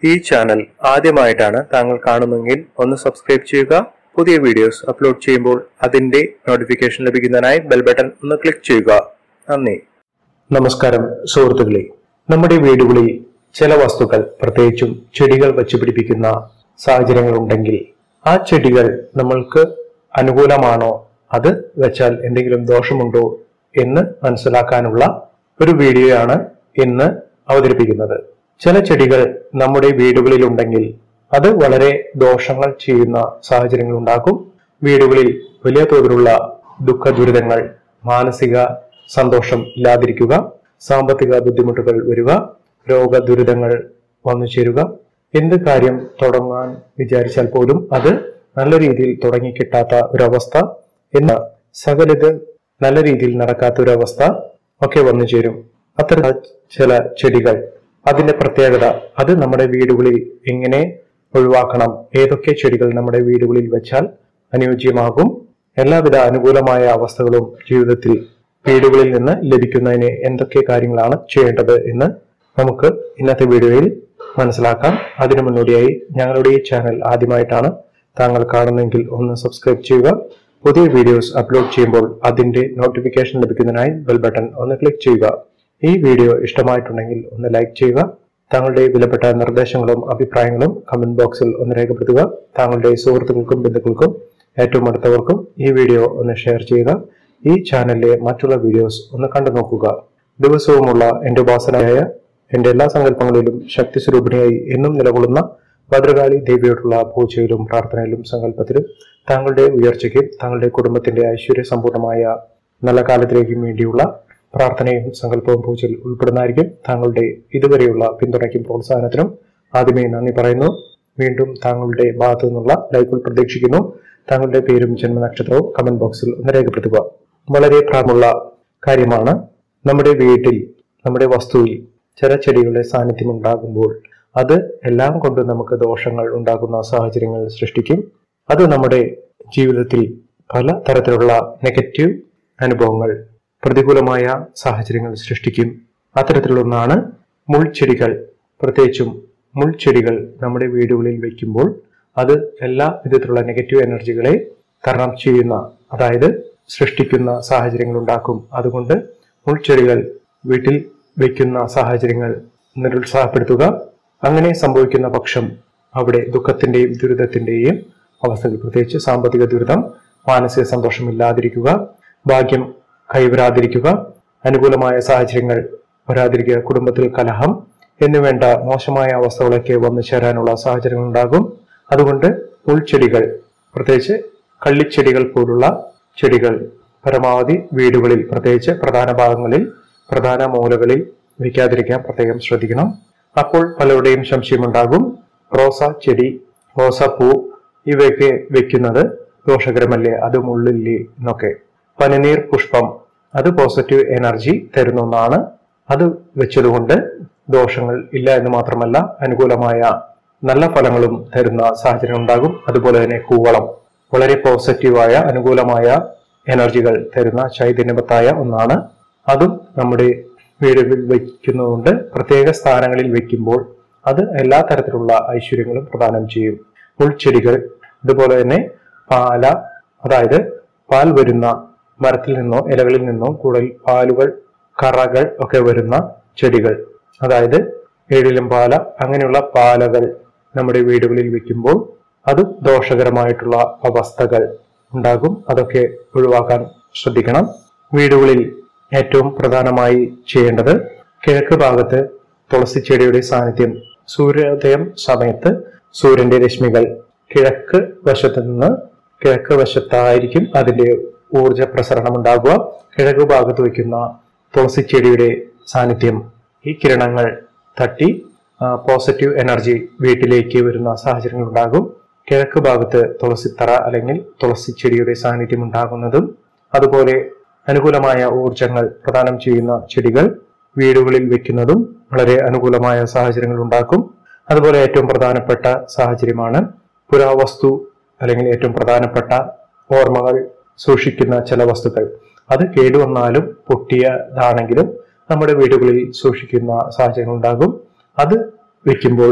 ഈ ചാനൽ ആദ്യമായിട്ടാണ് താങ്കൾ കാണുന്നതെങ്കിൽ ഒന്ന് സബ്സ്ക്രൈബ് ചെയ്യുക പുതിയ വീഡിയോസ് അപ്ലോഡ് ചെയ്യുമ്പോൾ അതിന്റെ നോട്ടിഫിക്കേഷൻ ലഭിക്കുന്നതിനായി ബെൽ ബട്ടൺ ഒന്ന് ക്ലിക്ക് ചെയ്യുക നന്ദി നമസ്കാരം സുഹൃത്തുക്കളെ നമ്മുടെ വീടുകളിൽ ചില വസ്തുക്കൾ പ്രത്യേകിച്ചും ചെടികൾ വച്ചു പിടിപ്പിക്കുന്ന സാഹചര്യങ്ങൾ ഉണ്ടെങ്കിൽ ആ ചെടികൾ നമ്മൾക്ക് അനുകൂലമാണോ അത് വെച്ചാൽ എന്തെങ്കിലും ദോഷമുണ്ടോ എന്ന് മനസ്സിലാക്കാനുള്ള ഒരു വീഡിയോയാണ് ഇന്ന് അവതരിപ്പിക്കുന്നത് ചില ചെടികൾ നമ്മുടെ വീടുകളിൽ ഉണ്ടെങ്കിൽ അത് വളരെ ദോഷങ്ങൾ ചെയ്യുന്ന സാഹചര്യങ്ങൾ ഉണ്ടാക്കും വീടുകളിൽ വലിയ തോതിലുള്ള ദുഃഖ ദുരിതങ്ങൾ മാനസിക സന്തോഷം ഇല്ലാതിരിക്കുക സാമ്പത്തിക ബുദ്ധിമുട്ടുകൾ വരിക രോഗ ദുരിതങ്ങൾ വന്നു ചേരുക എന്ത് കാര്യം തുടങ്ങാൻ വിചാരിച്ചാൽ പോലും അത് നല്ല രീതിയിൽ തുടങ്ങി കിട്ടാത്ത ഒരവസ്ഥ എന്ന സകലത് നല്ല രീതിയിൽ നടക്കാത്ത ഒരവസ്ഥ ഒക്കെ വന്നു ചേരും അത്തരം ചില ചെടികൾ അതിന്റെ പ്രത്യേകത അത് നമ്മുടെ വീടുകളിൽ എങ്ങനെ ഒഴിവാക്കണം ഏതൊക്കെ ചെടികൾ നമ്മുടെ വീടുകളിൽ വെച്ചാൽ അനുയോജ്യമാകും എല്ലാവിധ അനുകൂലമായ അവസ്ഥകളും ജീവിതത്തിൽ വീടുകളിൽ നിന്ന് ലഭിക്കുന്നതിന് എന്തൊക്കെ കാര്യങ്ങളാണ് ചെയ്യേണ്ടത് എന്ന് നമുക്ക് ഇന്നത്തെ വീഡിയോയിൽ മനസ്സിലാക്കാം അതിനു മുന്നോടിയായി ഞങ്ങളുടെ ഈ ചാനൽ ആദ്യമായിട്ടാണ് താങ്കൾ കാണുന്നെങ്കിൽ ഒന്ന് സബ്സ്ക്രൈബ് ചെയ്യുക പുതിയ വീഡിയോസ് അപ്ലോഡ് ചെയ്യുമ്പോൾ അതിന്റെ നോട്ടിഫിക്കേഷൻ ലഭിക്കുന്നതിനായി ബെൽ ബട്ടൺ ഒന്ന് ക്ലിക്ക് ചെയ്യുക ഈ വീഡിയോ ഇഷ്ടമായിട്ടുണ്ടെങ്കിൽ ഒന്ന് ലൈക്ക് ചെയ്യുക താങ്കളുടെ വിലപ്പെട്ട നിർദ്ദേശങ്ങളും അഭിപ്രായങ്ങളും കമന്റ് ബോക്സിൽ ഒന്ന് രേഖപ്പെടുത്തുക താങ്കളുടെ സുഹൃത്തുക്കൾക്കും ബന്ധുക്കൾക്കും ഏറ്റവും അടുത്തവർക്കും ഈ വീഡിയോ ഒന്ന് ഷെയർ ചെയ്യുക ഈ ചാനലിലെ മറ്റുള്ള വീഡിയോസ് ഒന്ന് കണ്ടു നോക്കുക ദിവസവുമുള്ള എന്റെ ഉപാസനയായ എന്റെ എല്ലാ സങ്കല്പങ്ങളിലും ശക്തി സ്വരൂപിണിയായി എന്നും നിലകൊള്ളുന്ന ഭദ്രകാളി ദേവിയോടുള്ള പൂജയിലും പ്രാർത്ഥനയിലും സങ്കല്പത്തിലും താങ്കളുടെ ഉയർച്ചയ്ക്കും താങ്കളുടെ കുടുംബത്തിന്റെ ഐശ്വര്യ സമ്പൂർണമായ നല്ല കാലത്തിലേക്കും വേണ്ടിയുള്ള പ്രാർത്ഥനയും സങ്കല്പവും പൂജയിൽ ഉൾപ്പെടുന്നതായിരിക്കും താങ്കളുടെ ഇതുവരെയുള്ള പിന്തുണയ്ക്കും പ്രോത്സാഹനത്തിനും ആദ്യമേ നന്ദി പറയുന്നു വീണ്ടും താങ്കളുടെ ഭാഗത്തു നിന്നുള്ള ലൈക്കുകൾ പ്രതീക്ഷിക്കുന്നു താങ്കളുടെ പേരും ജന്മനക്ഷത്രവും കമന്റ് ബോക്സിൽ ഒന്ന് രേഖപ്പെടുത്തുക വളരെ പ്രാമുള്ള കാര്യമാണ് നമ്മുടെ വീട്ടിൽ നമ്മുടെ വസ്തുവിൽ ചില ചെടികളുടെ സാന്നിധ്യം ഉണ്ടാകുമ്പോൾ അത് എല്ലാം കൊണ്ട് നമുക്ക് ദോഷങ്ങൾ ഉണ്ടാകുന്ന സാഹചര്യങ്ങൾ സൃഷ്ടിക്കും അത് നമ്മുടെ ജീവിതത്തിൽ പല തരത്തിലുള്ള നെഗറ്റീവ് അനുഭവങ്ങൾ പ്രതികൂലമായ സാഹചര്യങ്ങൾ സൃഷ്ടിക്കും അത്തരത്തിലൊന്നാണ് മുൾച്ചെടികൾ പ്രത്യേകിച്ചും മുൾച്ചെടികൾ നമ്മുടെ വീടുകളിൽ വയ്ക്കുമ്പോൾ അത് എല്ലാ വിധത്തിലുള്ള നെഗറ്റീവ് എനർജികളെ തരണം ചെയ്യുന്ന അതായത് സൃഷ്ടിക്കുന്ന സാഹചര്യങ്ങൾ ഉണ്ടാക്കും അതുകൊണ്ട് മുൾച്ചെടികൾ വീട്ടിൽ വയ്ക്കുന്ന സാഹചര്യങ്ങൾ നിരുത്സാഹപ്പെടുത്തുക അങ്ങനെ സംഭവിക്കുന്ന പക്ഷം അവിടെ ദുഃഖത്തിന്റെയും ദുരിതത്തിന്റെയും അവസ്ഥകൾ പ്രത്യേകിച്ച് സാമ്പത്തിക ദുരിതം മാനസിക സന്തോഷമില്ലാതിരിക്കുക ഭാഗ്യം കൈവരാതിരിക്കുക അനുകൂലമായ സാഹചര്യങ്ങൾ വരാതിരിക്കുക കുടുംബത്തിൽ കലഹം എന്നുവേണ്ട മോശമായ അവസ്ഥകളൊക്കെ വന്നു ചേരാനുള്ള സാഹചര്യങ്ങൾ ഉണ്ടാകും അതുകൊണ്ട് ഉൾച്ചെടികൾ പ്രത്യേകിച്ച് കള്ളിച്ചെടികൾ പോലുള്ള ചെടികൾ പരമാവധി വീടുകളിൽ പ്രത്യേകിച്ച് പ്രധാന ഭാഗങ്ങളിൽ പ്രധാന മൂലകളിൽ വയ്ക്കാതിരിക്കാൻ പ്രത്യേകം ശ്രദ്ധിക്കണം അപ്പോൾ പലരുടെയും സംശയമുണ്ടാകും റോസ ചെടി റോസാപ്പൂ ഇവയൊക്കെ വെക്കുന്നത് ദോഷകരമല്ലേ അത് മുള്ളില്ലേ എന്നൊക്കെ പനിനീർ പുഷ്പം അത് പോസിറ്റീവ് എനർജി തരുന്ന ഒന്നാണ് അത് വെച്ചതുകൊണ്ട് ദോഷങ്ങൾ ഇല്ല എന്ന് മാത്രമല്ല അനുകൂലമായ നല്ല ഫലങ്ങളും തരുന്ന സാഹചര്യം ഉണ്ടാകും അതുപോലെ തന്നെ കൂവളം വളരെ പോസിറ്റീവായ അനുകൂലമായ എനർജികൾ തരുന്ന ചൈതന്യവത്തായ ഒന്നാണ് അതും നമ്മുടെ വീടുകളിൽ വയ്ക്കുന്നതുകൊണ്ട് പ്രത്യേക സ്ഥാനങ്ങളിൽ വെക്കുമ്പോൾ അത് എല്ലാ തരത്തിലുള്ള ഐശ്വര്യങ്ങളും പ്രദാനം ചെയ്യും ഉൾച്ചെടികൾ അതുപോലെ തന്നെ പാല അതായത് പാൽ വരുന്ന മരത്തിൽ നിന്നോ ഇലകളിൽ നിന്നോ കൂടുതൽ പാലുകൾ കറകൾ ഒക്കെ വരുന്ന ചെടികൾ അതായത് ഏഴിലും പാല അങ്ങനെയുള്ള പാലകൾ നമ്മുടെ വീടുകളിൽ വെക്കുമ്പോൾ അത് ദോഷകരമായിട്ടുള്ള അവസ്ഥകൾ ഉണ്ടാകും അതൊക്കെ ഒഴിവാക്കാൻ ശ്രദ്ധിക്കണം വീടുകളിൽ ഏറ്റവും പ്രധാനമായി ചെയ്യേണ്ടത് കിഴക്ക് ഭാഗത്ത് തുളസി ചെടിയുടെ സാന്നിധ്യം സൂര്യോദയം സമയത്ത് സൂര്യന്റെ രശ്മികൾ കിഴക്ക് വശത്ത് നിന്ന് കിഴക്ക് വശത്തായിരിക്കും അതിന്റെ ഊർജ പ്രസരണം ഉണ്ടാകുക കിഴക്ക് ഭാഗത്ത് വയ്ക്കുന്ന തുളസി ചെടിയുടെ സാന്നിധ്യം ഈ കിരണങ്ങൾ തട്ടി പോസിറ്റീവ് എനർജി വീട്ടിലേക്ക് വരുന്ന സാഹചര്യങ്ങൾ ഉണ്ടാകും കിഴക്ക് ഭാഗത്ത് തുളസിത്തറ അല്ലെങ്കിൽ തുളസി ചെടിയുടെ സാന്നിധ്യം ഉണ്ടാകുന്നതും അതുപോലെ അനുകൂലമായ ഊർജങ്ങൾ പ്രദാനം ചെയ്യുന്ന ചെടികൾ വീടുകളിൽ വെക്കുന്നതും വളരെ അനുകൂലമായ സാഹചര്യങ്ങൾ ഉണ്ടാക്കും അതുപോലെ ഏറ്റവും പ്രധാനപ്പെട്ട സാഹചര്യമാണ് പുരാവസ്തു അല്ലെങ്കിൽ ഏറ്റവും പ്രധാനപ്പെട്ട ഓർമ്മകൾ സൂക്ഷിക്കുന്ന ചില വസ്തുക്കൾ അത് കേടുവന്നാലും പൊട്ടിയതാണെങ്കിലും നമ്മുടെ വീടുകളിൽ സൂക്ഷിക്കുന്ന സാഹചര്യങ്ങൾ ഉണ്ടാകും അത് വെക്കുമ്പോൾ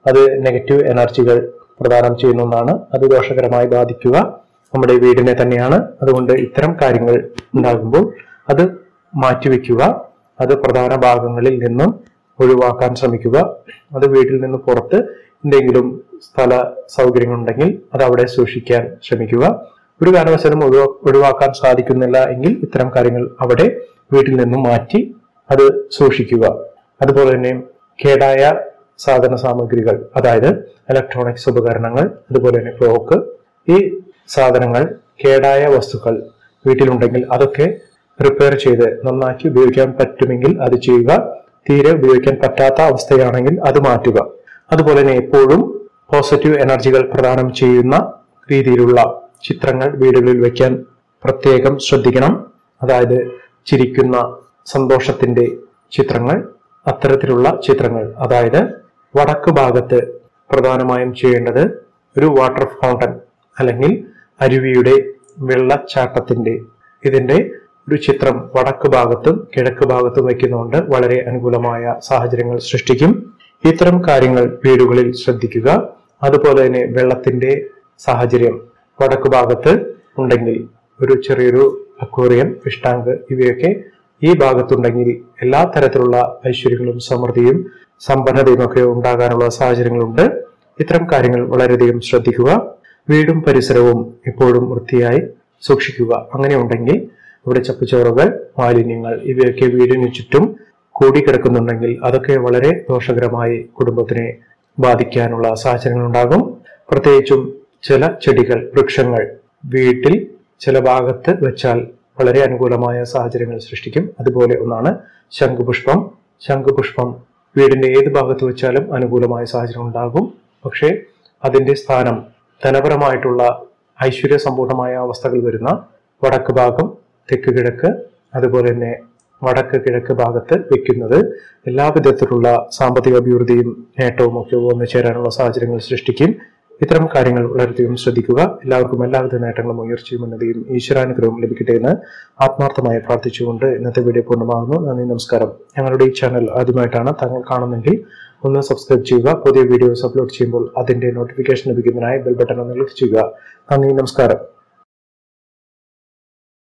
അത് നെഗറ്റീവ് എനർജികൾ പ്രദാനം ചെയ്യുന്ന ഒന്നാണ് അത് ദോഷകരമായി ബാധിക്കുക നമ്മുടെ വീടിനെ തന്നെയാണ് അതുകൊണ്ട് ഇത്തരം കാര്യങ്ങൾ ഉണ്ടാകുമ്പോൾ അത് മാറ്റിവെക്കുക അത് പ്രധാന ഭാഗങ്ങളിൽ നിന്നും ഒഴിവാക്കാൻ ശ്രമിക്കുക അത് വീട്ടിൽ നിന്ന് പുറത്ത് എന്തെങ്കിലും സ്ഥല സൗകര്യങ്ങളുണ്ടെങ്കിൽ അത് അവിടെ സൂക്ഷിക്കാൻ ശ്രമിക്കുക ഒരു കാരണവശാലും ഒഴിവാ ഒഴിവാക്കാൻ സാധിക്കുന്നില്ല എങ്കിൽ ഇത്തരം കാര്യങ്ങൾ അവിടെ വീട്ടിൽ നിന്നും മാറ്റി അത് സൂക്ഷിക്കുക അതുപോലെ തന്നെ കേടായ സാധന സാമഗ്രികൾ അതായത് ഇലക്ട്രോണിക്സ് ഉപകരണങ്ങൾ അതുപോലെ തന്നെ ക്ലോക്ക് ഈ സാധനങ്ങൾ കേടായ വസ്തുക്കൾ വീട്ടിലുണ്ടെങ്കിൽ അതൊക്കെ റിപ്പയർ ചെയ്ത് നന്നാക്കി ഉപയോഗിക്കാൻ പറ്റുമെങ്കിൽ അത് ചെയ്യുക തീരെ ഉപയോഗിക്കാൻ പറ്റാത്ത അവസ്ഥയാണെങ്കിൽ അത് മാറ്റുക അതുപോലെ തന്നെ എപ്പോഴും പോസിറ്റീവ് എനർജികൾ പ്രദാനം ചെയ്യുന്ന രീതിയിലുള്ള ചിത്രങ്ങൾ വീടുകളിൽ വയ്ക്കാൻ പ്രത്യേകം ശ്രദ്ധിക്കണം അതായത് ചിരിക്കുന്ന സന്തോഷത്തിന്റെ ചിത്രങ്ങൾ അത്തരത്തിലുള്ള ചിത്രങ്ങൾ അതായത് വടക്ക് ഭാഗത്ത് പ്രധാനമായും ചെയ്യേണ്ടത് ഒരു വാട്ടർ ഫൗണ്ടൻ അല്ലെങ്കിൽ അരുവിയുടെ വെള്ളച്ചാട്ടത്തിന്റെ ഇതിന്റെ ഒരു ചിത്രം വടക്ക് ഭാഗത്തും കിഴക്ക് ഭാഗത്തും വയ്ക്കുന്നതുകൊണ്ട് വളരെ അനുകൂലമായ സാഹചര്യങ്ങൾ സൃഷ്ടിക്കും ഇത്തരം കാര്യങ്ങൾ വീടുകളിൽ ശ്രദ്ധിക്കുക അതുപോലെ തന്നെ വെള്ളത്തിന്റെ സാഹചര്യം വടക്ക് ഭാഗത്ത് ഉണ്ടെങ്കിൽ ഒരു ചെറിയൊരു അക്വേറിയം ഫിഷ് ടാങ്ക് ഇവയൊക്കെ ഈ ഭാഗത്തുണ്ടെങ്കിൽ എല്ലാ തരത്തിലുള്ള ഐശ്വര്യങ്ങളും സമൃദ്ധിയും സമ്പന്നതയും ഒക്കെ ഉണ്ടാകാനുള്ള സാഹചര്യങ്ങളുണ്ട് ഇത്തരം കാര്യങ്ങൾ വളരെയധികം ശ്രദ്ധിക്കുക വീടും പരിസരവും എപ്പോഴും വൃത്തിയായി സൂക്ഷിക്കുക അങ്ങനെ ഉണ്ടെങ്കിൽ ഇവിടെ ചപ്പുചോറുകൾ മാലിന്യങ്ങൾ ഇവയൊക്കെ വീടിന് ചുറ്റും കൂടിക്കിടക്കുന്നുണ്ടെങ്കിൽ അതൊക്കെ വളരെ ദോഷകരമായി കുടുംബത്തിനെ ബാധിക്കാനുള്ള സാഹചര്യങ്ങൾ ഉണ്ടാകും പ്രത്യേകിച്ചും ചില ചെടികൾ വൃക്ഷങ്ങൾ വീട്ടിൽ ചില ഭാഗത്ത് വെച്ചാൽ വളരെ അനുകൂലമായ സാഹചര്യങ്ങൾ സൃഷ്ടിക്കും അതുപോലെ ഒന്നാണ് ശംഖുപുഷ്പം ശംഖുപുഷ്പം വീടിന്റെ ഏത് ഭാഗത്ത് വെച്ചാലും അനുകൂലമായ സാഹചര്യം ഉണ്ടാകും പക്ഷേ അതിന്റെ സ്ഥാനം ധനപരമായിട്ടുള്ള ഐശ്വര്യ സമ്പൂർണമായ അവസ്ഥകൾ വരുന്ന വടക്ക് ഭാഗം തെക്ക് കിഴക്ക് അതുപോലെ തന്നെ വടക്ക് കിഴക്ക് ഭാഗത്ത് വെക്കുന്നത് എല്ലാ വിധത്തിലുള്ള സാമ്പത്തിക അഭിവൃദ്ധിയും നേട്ടവും ഒക്കെ വന്നു ചേരാനുള്ള സാഹചര്യങ്ങൾ സൃഷ്ടിക്കും ഇത്തരം കാര്യങ്ങൾ വളരെയധികം ശ്രദ്ധിക്കുക എല്ലാവർക്കും എല്ലാവിധ നേട്ടങ്ങളും ഉയർച്ചയും ഉന്നതിയും ഈശ്വരാനുഗ്രഹവും ലഭിക്കട്ടെ എന്ന് ആത്മാർത്ഥമായി പ്രാർത്ഥിച്ചുകൊണ്ട് ഇന്നത്തെ വീഡിയോ പൂർണ്ണമാകുന്നു നന്ദി നമസ്കാരം ഞങ്ങളുടെ ഈ ചാനൽ ആദ്യമായിട്ടാണ് താങ്കൾ കാണുന്നെങ്കിൽ ഒന്ന് സബ്സ്ക്രൈബ് ചെയ്യുക പുതിയ വീഡിയോസ് അപ്ലോഡ് ചെയ്യുമ്പോൾ അതിന്റെ നോട്ടിഫിക്കേഷൻ ലഭിക്കുന്നതിനായി ബെൽ ബട്ടൺ ഒന്ന് ക്ലിക്ക് ചെയ്യുക നന്ദി നമസ്കാരം